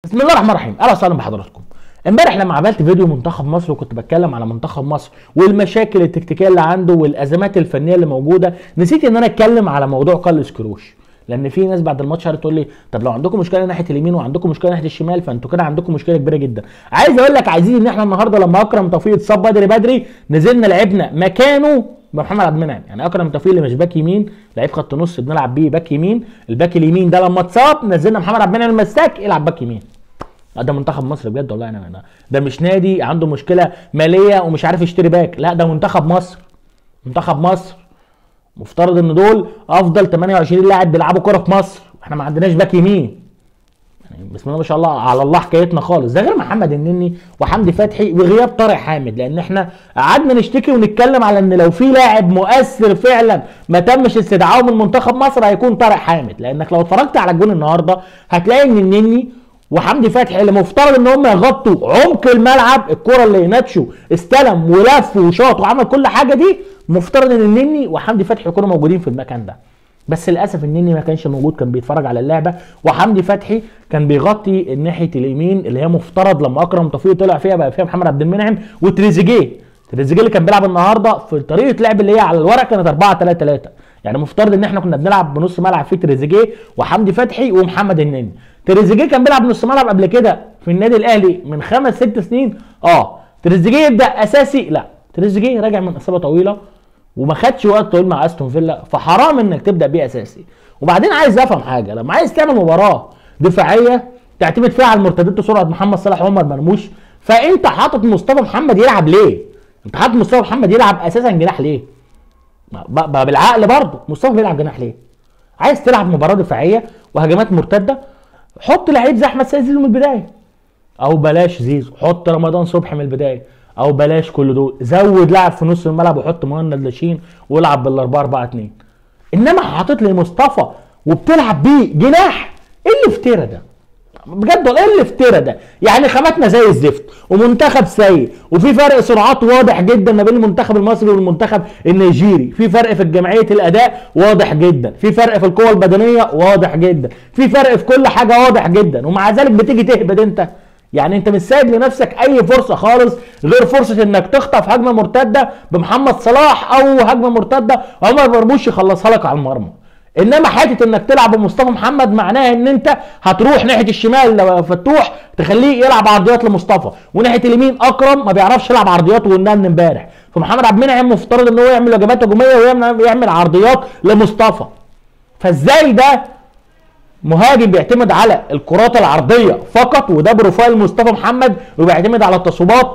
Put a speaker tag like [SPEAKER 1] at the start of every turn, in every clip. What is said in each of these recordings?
[SPEAKER 1] بسم الله الرحمن الرحيم اهلا وسهلا بحضراتكم امبارح لما عملت فيديو منتخب مصر وكنت بتكلم على منتخب مصر والمشاكل التكتيكيه اللي عنده والازمات الفنيه اللي موجوده نسيت ان انا اتكلم على موضوع كارلوس كروش لان في ناس بعد الماتش قعدت تقول لي طب لو عندكم مشكله ناحيه اليمين وعندكم مشكله ناحيه الشمال فانتوا كده عندكم مشكله كبيره جدا عايز اقول لك عايزين ان احنا النهارده لما اكرم توفيق اتصاب بدري بدري نزلنا لعبنا مكانه محمد عبد المنعم يعني اكرم توفيق اللي مش باك يمين لعيب خط نص بنلعب بيه باك يمين الباك اليمين ده لما اتصاب نزلنا محمد عبد المنعم المساك يلعب باك يمين ده منتخب مصر بجد والله انا أنا- ده مش نادي عنده مشكله ماليه ومش عارف يشتري باك لا ده منتخب مصر منتخب مصر مفترض ان دول افضل 28 لاعب بيلعبوا كوره في مصر احنا ما عندناش باك يمين يعني بسم الله ما شاء الله على الله حكايتنا خالص ده غير محمد النني وحمدي فتحي وغياب طارق حامد لان احنا قعدنا نشتكي ونتكلم على ان لو في لاعب مؤثر فعلا ما تمش استدعائه من منتخب مصر هيكون طارق حامد لانك لو اتفرجت على الجون النهارده هتلاقي ان النني وحمدي فتحي اللي مفترض ان هم يغطوا عمق الملعب الكره اللي ناتشو استلم ولف وشاط وعمل كل حاجه دي مفترض ان النني وحمدي فتحي يكونوا موجودين في المكان ده بس للاسف النني ما كانش موجود كان بيتفرج على اللعبه وحمدي فتحي كان بيغطي الناحيه اليمين اللي هي مفترض لما اكرم توفيق طلع فيها بقى فيها محمد عبد المنعم وتريزيجيه تريزيجيه اللي كان بيلعب النهارده في طريقه لعب اللي هي على الورق كانت 4 3 3 يعني مفترض ان احنا كنا بنلعب بنص ملعب فيه تريزيجيه وحمدي فتحي ومحمد النني تريزيجيه كان بيلعب نص ملعب قبل كده في النادي الاهلي من خمس ست سنين اه تريزيجيه يبدا اساسي لا تريزيجيه راجع من اصابه طويله وما خدش وقت طويل مع استون فيلا فحرام انك تبدا بيه اساسي وبعدين عايز افهم حاجه لما عايز تعمل مباراه دفاعيه تعتمد فيها على المرتدات وسرعه محمد صلاح وعمر مرموش فانت حاطط مصطفى محمد يلعب ليه؟ انت حاطط مصطفى محمد يلعب اساسا جناح ليه؟ ب- ب- بالعقل برضه مصطفى بيلعب جناح ليه؟ عايز تلعب مباراه دفاعيه وهجمات مرتده حط لعيب زي احمد سيد زيزو من البدايه او بلاش زيزو حط رمضان صبحي من البدايه او بلاش كل دول زود لاعب في نص الملعب وحط مهند لاشين والعب بال 4 4 2 انما حاطط لي مصطفى وبتلعب بيه جناح ايه الافتراء ده بجد والله ايه الافتراء ده يعني خاماتنا زي الزفت ومنتخب سيء وفي فرق سرعات واضح جدا ما بين المنتخب المصري والمنتخب النيجيري في فرق في جمعيه الاداء واضح جدا في فرق في القوه البدنيه واضح جدا في فرق في كل حاجه واضح جدا ومع ذلك بتيجي تهبد انت يعني انت مش سايب لنفسك اي فرصه خالص غير فرصه انك تخطف هجمه مرتده بمحمد صلاح او هجمه مرتده عمر مرموش يخلصها لك على المرمى انما حته انك تلعب بمصطفى محمد معناها ان انت هتروح ناحيه الشمال لو فتوح تخليه يلعب عرضيات لمصطفى وناحيه اليمين اكرم ما بيعرفش يلعب عرضيات وقلناها من امبارح فمحمد عبد المنعم مفترض ان هو يعمل وجبات هجوميه ويعمل يعمل عرضيات لمصطفى فازاي ده مهاجم بيعتمد على الكرات العرضيه فقط وده بروفايل مصطفى محمد وبيعتمد على التصويبات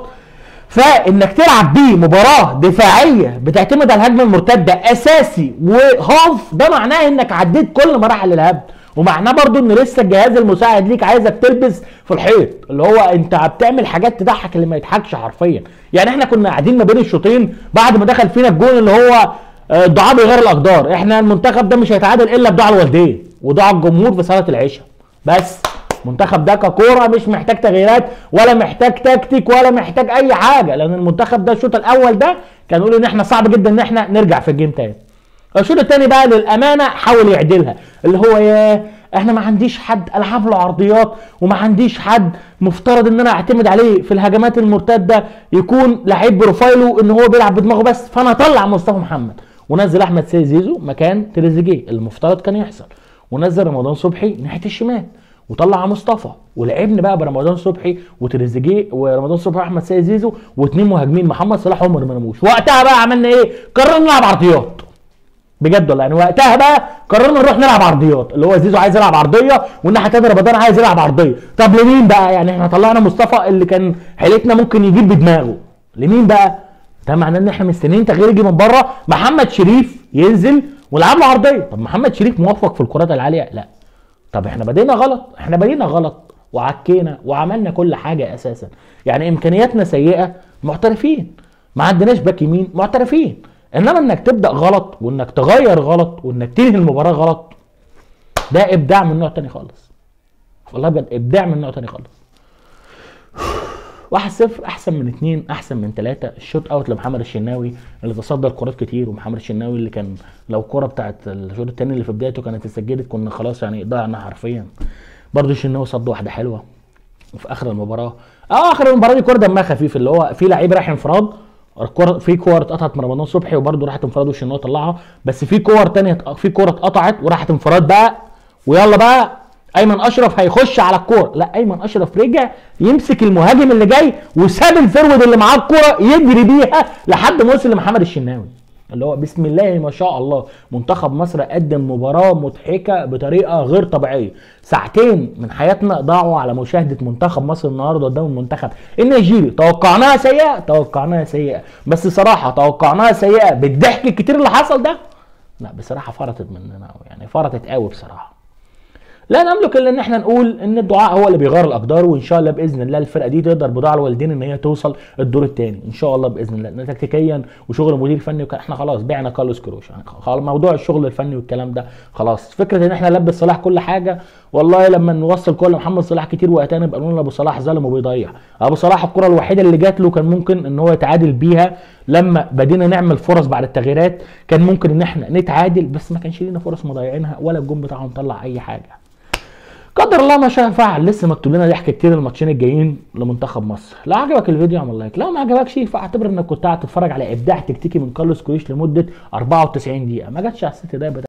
[SPEAKER 1] فانك تلعب بيه مباراه دفاعيه بتعتمد على الهجمه المرتده اساسي وهاف ده معناه انك عديت كل مراحل الهبد ومعناه برضو ان لسه الجهاز المساعد ليك عايزك تلبس في الحيط اللي هو انت بتعمل حاجات تضحك اللي ما يضحكش حرفيا يعني احنا كنا قاعدين ما بين الشوطين بعد ما دخل فينا الجون اللي هو آه، الدعاء بيغير الاقدار احنا المنتخب ده مش هيتعادل الا بدعاء الوالدين ودعاء الجمهور في صلاه العشاء بس المنتخب ده ككوره مش محتاج تغييرات ولا محتاج تكتيك ولا محتاج اي حاجه لان المنتخب ده الشوط الاول ده كان يقول ان احنا صعب جدا ان احنا نرجع في الجيم تاني الشوط الثاني بقى للامانه حاول يعدلها اللي هو يا احنا ما عنديش حد العب له عرضيات وما عنديش حد مفترض ان انا اعتمد عليه في الهجمات المرتده يكون لعيب بروفايله ان هو بيلعب بدماغه بس فانا اطلع مصطفى محمد ونزل احمد سيد زيزو مكان تريزيجيه المفترض كان يحصل ونزل رمضان صبحي ناحيه الشمال وطلع مصطفى ولعبنا بقى برمضان صبحي وتريزيجيه ورمضان صبحي واحمد سيد زيزو واثنين مهاجمين محمد صلاح وعمر مرموش وقتها بقى عملنا ايه قررنا نلعب عرضيات بجد والله يعني وقتها بقى قررنا نروح نلعب عرضيات اللي هو زيزو عايز يلعب عرضيه والناحيه الثانيه رمضان عايز يلعب عرضيه طب لمين بقى يعني احنا طلعنا مصطفى اللي كان حيلتنا ممكن يجيب بدماغه لمين بقى ده معناه ان احنا مستنيين تغيير يجي من بره محمد شريف ينزل ويلعب له عرضيه طب محمد شريف موفق في الكرات العاليه لا طب احنا بدينا غلط احنا بدينا غلط وعكينا وعملنا كل حاجه اساسا يعني امكانياتنا سيئه معترفين ما عندناش باك يمين معترفين انما انك تبدا غلط وانك تغير غلط وانك تنهي المباراه غلط ده ابداع من نوع تاني خالص والله بجد ابداع من نوع تاني خالص 1 0 احسن من 2 احسن من 3 الشوط اوت لمحمد الشناوي اللي تصدر كرات كتير ومحمد الشناوي اللي كان لو الكره بتاعت الشوط الثاني اللي في بدايته كانت اتسجلت كنا خلاص يعني ضيعنا حرفيا برضه الشناوي صد واحده حلوه وفي اخر المباراه اه اخر المباراه دي كوره دمها خفيف اللي هو في لعيب رايح انفراد الكوره في كور اتقطعت من رمضان صبحي وبرده راحت انفراد وش ان هو طلعها بس في كور تانية في كوره اتقطعت وراحت انفراد بقى ويلا بقى ايمن اشرف هيخش على الكوره لا ايمن اشرف رجع يمسك المهاجم اللي جاي وساب الفرود اللي معاه الكوره يجري بيها لحد ما وصل لمحمد الشناوي اللي هو بسم الله ما شاء الله منتخب مصر قدم مباراة مضحكة بطريقة غير طبيعية ساعتين من حياتنا ضاعوا على مشاهدة منتخب مصر النهاردة قدام المنتخب النيجيري توقعناها سيئة توقعناها سيئة بس صراحة توقعناها سيئة بالضحك الكتير اللي حصل ده لا بصراحة فرطت مننا أوي يعني فرطت قوي بصراحة لا نملك الا ان احنا نقول ان الدعاء هو اللي بيغير الاقدار وان شاء الله باذن الله الفرقه دي تقدر بدعاء الوالدين ان هي توصل الدور الثاني ان شاء الله باذن الله لان تكتيكيا وشغل مدير فني وكان احنا خلاص بعنا كارلوس كروش يعني خلاص موضوع الشغل الفني والكلام ده خلاص فكره ان احنا نلبس صلاح كل حاجه والله لما نوصل كل محمد صلاح كتير وقتها نبقى نقول ابو صلاح ظلم وبيضيع ابو صلاح الكره الوحيده اللي جات له كان ممكن ان هو يتعادل بيها لما بدينا نعمل فرص بعد التغييرات كان ممكن ان احنا نتعادل بس ما كانش لينا فرص مضيعينها ولا الجون بتاعهم طلع اي حاجه قدر الله ما شاء فعل لسه مكتوب لنا ضحك كتير الماتشين الجايين لمنتخب مصر لو عجبك الفيديو اعمل لايك لو ما عجبكش فاعتبر انك كنت قاعد تتفرج على ابداع تكتيكي من كارلوس كرويش لمده 94 دقيقه ما جاتش على الست دقايق